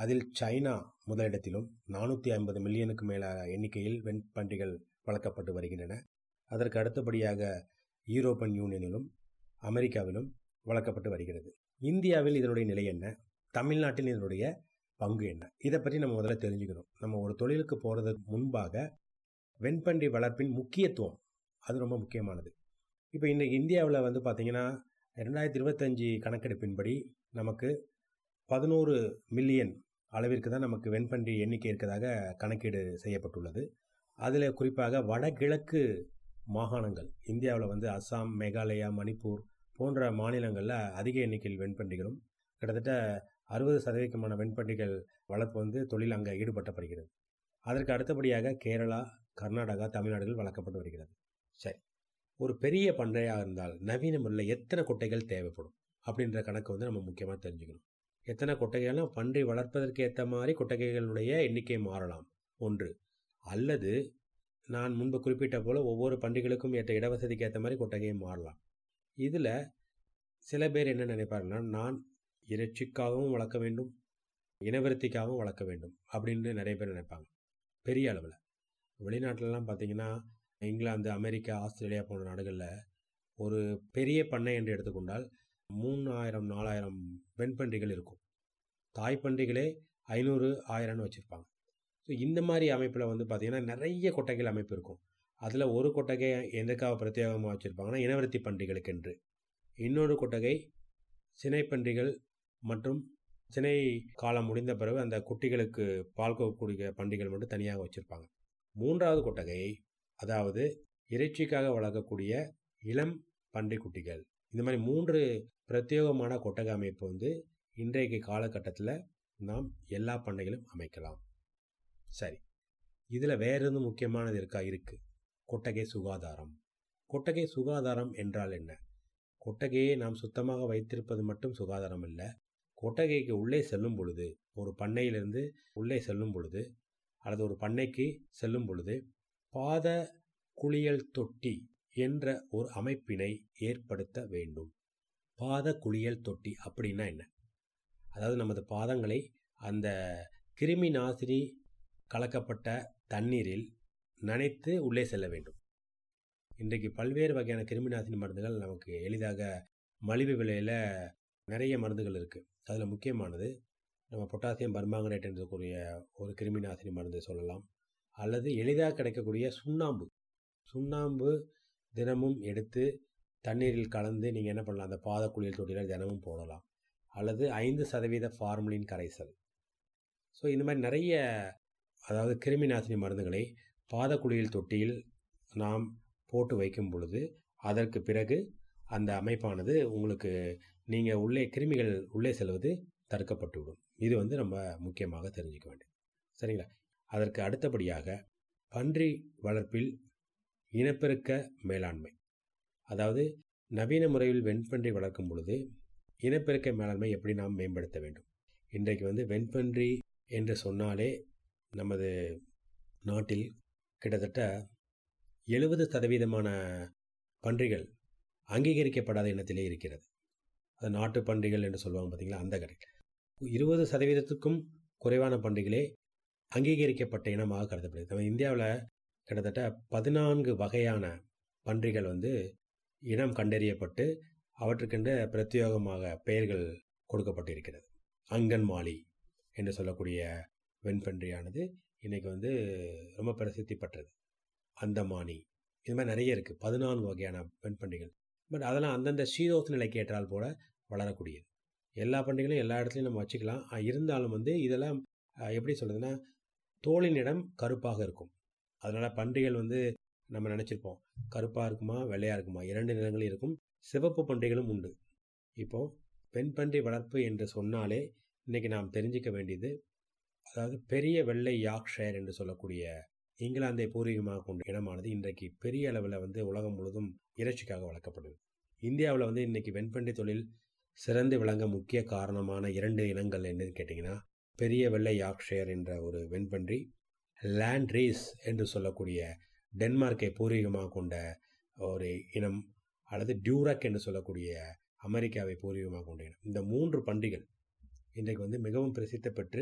அதில் சைனா முதலிடத்திலும் நானூற்றி ஐம்பது மில்லியனுக்கு மேலான எண்ணிக்கையில் வெண்பன்றிகள் வளர்க்கப்பட்டு வருகின்றன அதற்கு அடுத்தபடியாக யூரோப்பியன் யூனியனிலும் அமெரிக்காவிலும் வளர்க்கப்பட்டு வருகிறது இந்தியாவில் இதனுடைய நிலை என்ன தமிழ்நாட்டில் இதனுடைய பங்கு என்ன இதை பற்றி நம்ம முதல்ல தெரிஞ்சுக்கணும் நம்ம ஒரு தொழிலுக்கு போகிறதுக்கு முன்பாக வெண்பன்றி வளர்ப்பின் முக்கியத்துவம் அது ரொம்ப முக்கியமானது இப்போ இன்றைக்கி இந்தியாவில் வந்து பார்த்திங்கன்னா ரெண்டாயிரத்தி இருபத்தஞ்சி கணக்கெடுப்பின்படி நமக்கு பதினோரு மில்லியன் அளவிற்கு தான் நமக்கு வெண்பன்றி எண்ணிக்கை இருக்கிறதாக கணக்கீடு செய்யப்பட்டுள்ளது அதில் குறிப்பாக வடகிழக்கு மாகாணங்கள் இந்தியாவில் வந்து அஸ்ஸாம் மேகாலயா மணிப்பூர் போன்ற மாநிலங்களில் அதிக எண்ணிக்கையில் வெண்பன்றிகளும் கிட்டத்தட்ட அறுபது சதவீதமான வெண்பன்றிகள் வளர்ப்பு வந்து தொழில் அங்கே ஈடுபட்டப்படுகிறது அதற்கு அடுத்தபடியாக கேரளா கர்நாடகா தமிழ்நாடுகள் வளர்க்கப்பட்டு வருகிறது சரி ஒரு பெரிய பண்ணையாக இருந்தால் நவீன முறையில் எத்தனை கொட்டைகள் தேவைப்படும் அப்படின்ற கணக்கு வந்து நம்ம முக்கியமாக தெரிஞ்சுக்கணும் எத்தனை கொட்டகைகள்னா பன்றி வளர்ப்பதற்கு ஏற்ற மாதிரி கொட்டகைகளுடைய எண்ணிக்கை மாறலாம் ஒன்று அல்லது நான் முன்பு குறிப்பிட்ட போல் ஒவ்வொரு பண்டிகளுக்கும் ஏற்ற இடவசதிக்கு ஏற்ற மாதிரி கொட்டகையும் மாறலாம் இதில் சில பேர் என்ன நினைப்பாருன்னா நான் இறைச்சிக்காகவும் வளர்க்க வேண்டும் இனவிருத்திக்காகவும் வளர்க்க வேண்டும் அப்படின்னு நிறைய பேர் நினைப்பாங்க பெரிய அளவில் வெளிநாட்டிலலாம் பார்த்தீங்கன்னா இங்கிலாந்து அமெரிக்கா ஆஸ்திரேலியா போன்ற நாடுகளில் ஒரு பெரிய பண்ணை என்று எடுத்துக்கொண்டால் மூணாயிரம் நாலாயிரம் வெண்பன்றிகள் இருக்கும் தாய்ப்பன்றிகளே ஐநூறு ஆயிரம்னு வச்சுருப்பாங்க ஸோ இந்த மாதிரி அமைப்பில் வந்து பார்த்திங்கன்னா நிறைய கொட்டகைகள் அமைப்பு இருக்கும் அதில் ஒரு கொட்டகை எதற்காக பிரத்யேகமாக வச்சுருப்பாங்கன்னா இனவருத்தி பன்றிகளுக்கு என்று இன்னொரு கொட்டகை சினைப்பன்றிகள் மற்றும் சினை காலம் முடிந்த பிறகு அந்த குட்டிகளுக்கு பால் கொடுக்கக்கூடிய பன்றிகள் மட்டும் தனியாக வச்சுருப்பாங்க மூன்றாவது கொட்டகை அதாவது இறைச்சிக்காக வளர்க்கக்கூடிய இளம் பன்றி குட்டிகள் இந்த மாதிரி மூன்று பிரத்யேகமான கொட்டகை அமைப்பு வந்து இன்றைக்கு காலகட்டத்தில் நாம் எல்லா பண்ணைகளும் அமைக்கலாம் சரி இதில் வேற எதுவும் முக்கியமானது இருக்கா இருக்குது கொட்டகை சுகாதாரம் கொட்டகை சுகாதாரம் என்றால் என்ன கொட்டகையை நாம் சுத்தமாக வைத்திருப்பது மட்டும் சுகாதாரம் இல்லை கொட்டகைக்கு உள்ளே செல்லும் பொழுது ஒரு பண்ணையிலிருந்து உள்ளே செல்லும் பொழுது அல்லது ஒரு பண்ணைக்கு செல்லும் பொழுது பாத குளியல் தொட்டி என்ற ஒரு அமைப்பினை ஏற்படுத்த வேண்டும் பாத குளியல் தொட்டி அப்படின்னா என்ன அதாவது நமது பாதங்களை அந்த கிருமி நாசினி கலக்கப்பட்ட தண்ணீரில் நனைத்து உள்ளே செல்ல வேண்டும் இன்றைக்கு பல்வேறு வகையான கிருமி நாசினி மருந்துகள் நமக்கு எளிதாக மலிவு விலையில் நிறைய மருந்துகள் இருக்குது அதில் முக்கியமானது நம்ம பொட்டாசியம் பர்மாங்கனேட் என்றக்கூடிய ஒரு கிருமி நாசினி மருந்து சொல்லலாம் அல்லது எளிதாக கிடைக்கக்கூடிய சுண்ணாம்பு சுண்ணாம்பு தினமும் எடுத்து தண்ணீரில் கலந்து நீங்கள் என்ன பண்ணலாம் அந்த பாத குளியல் தொட்டியில் தினமும் போடலாம் அல்லது ஐந்து சதவீத ஃபார்மலின் கரைசல் ஸோ இந்த மாதிரி நிறைய அதாவது கிருமி நாசினி மருந்துகளை பாத குளியல் தொட்டியில் நாம் போட்டு வைக்கும் பொழுது அதற்கு பிறகு அந்த அமைப்பானது உங்களுக்கு நீங்கள் உள்ளே கிருமிகள் உள்ளே செல்வது தடுக்கப்பட்டுவிடும் இது வந்து நம்ம முக்கியமாக தெரிஞ்சுக்க வேண்டியது சரிங்களா அதற்கு அடுத்தபடியாக பன்றி வளர்ப்பில் இனப்பெருக்க மேலாண்மை அதாவது நவீன முறையில் வெண்பன்றி வளர்க்கும் பொழுது இனப்பெருக்க மேலாண்மை எப்படி நாம் மேம்படுத்த வேண்டும் இன்றைக்கு வந்து வெண்பன்றி என்று சொன்னாலே நமது நாட்டில் கிட்டத்தட்ட எழுபது சதவீதமான பன்றிகள் அங்கீகரிக்கப்படாத இனத்திலே இருக்கிறது அது நாட்டு பன்றிகள் என்று சொல்லுவாங்க பார்த்தீங்களா அந்த கடை இருபது சதவீதத்துக்கும் குறைவான பன்றிகளே அங்கீகரிக்கப்பட்ட இனமாக கருதப்படுது நம்ம இந்தியாவில் கிட்டத்தட்ட பதினான்கு வகையான பன்றிகள் வந்து இனம் கண்டறியப்பட்டு அவற்றுக்கென்ற பிரத்யேகமாக பெயர்கள் கொடுக்கப்பட்டிருக்கிறது அங்கன்மாலி என்று சொல்லக்கூடிய வெண்பன்றியானது இன்றைக்கி வந்து ரொம்ப பிரசித்தி பெற்றது அந்தமானி இது மாதிரி நிறைய இருக்குது பதினான்கு வகையான வெண்பன்றிகள் பட் அதெல்லாம் அந்தந்த சீதோச நிலைக்கு ஏற்றால் போல் வளரக்கூடியது எல்லா பண்டிகைகளும் எல்லா இடத்துலையும் நம்ம வச்சுக்கலாம் இருந்தாலும் வந்து இதெல்லாம் எப்படி சொல்கிறதுன்னா தோளின் இடம் கருப்பாக இருக்கும் அதனால் பன்றிகள் வந்து நம்ம நினச்சிருப்போம் கருப்பாக இருக்குமா வெள்ளையாக இருக்குமா இரண்டு நிறங்களும் இருக்கும் சிவப்பு பன்றிகளும் உண்டு இப்போது பெண் பன்றி வளர்ப்பு என்று சொன்னாலே இன்றைக்கி நாம் தெரிஞ்சிக்க வேண்டியது அதாவது பெரிய வெள்ளை யாக்ஷயர் என்று சொல்லக்கூடிய இங்கிலாந்தை பூர்வீகமாக கொண்ட இனமானது இன்றைக்கு பெரிய அளவில் வந்து உலகம் முழுவதும் இறைச்சிக்காக வளர்க்கப்படுது இந்தியாவில் வந்து இன்றைக்கி வெண்பன்றி தொழில் சிறந்து விளங்க முக்கிய காரணமான இரண்டு இனங்கள் என்னன்னு கேட்டிங்கன்னா பெரிய வெள்ளை யாக்ஷயர் என்ற ஒரு வெண்பன்றி லேண்ட் ரீஸ் என்று சொல்லக்கூடிய டென்மார்க்கை பூர்வீகமாக கொண்ட ஒரு இனம் அல்லது டியூரக் என்று சொல்லக்கூடிய அமெரிக்காவை பூர்வீகமாக கொண்ட இனம் இந்த மூன்று பன்றிகள் இன்றைக்கு வந்து மிகவும் பிரசித்தி பெற்று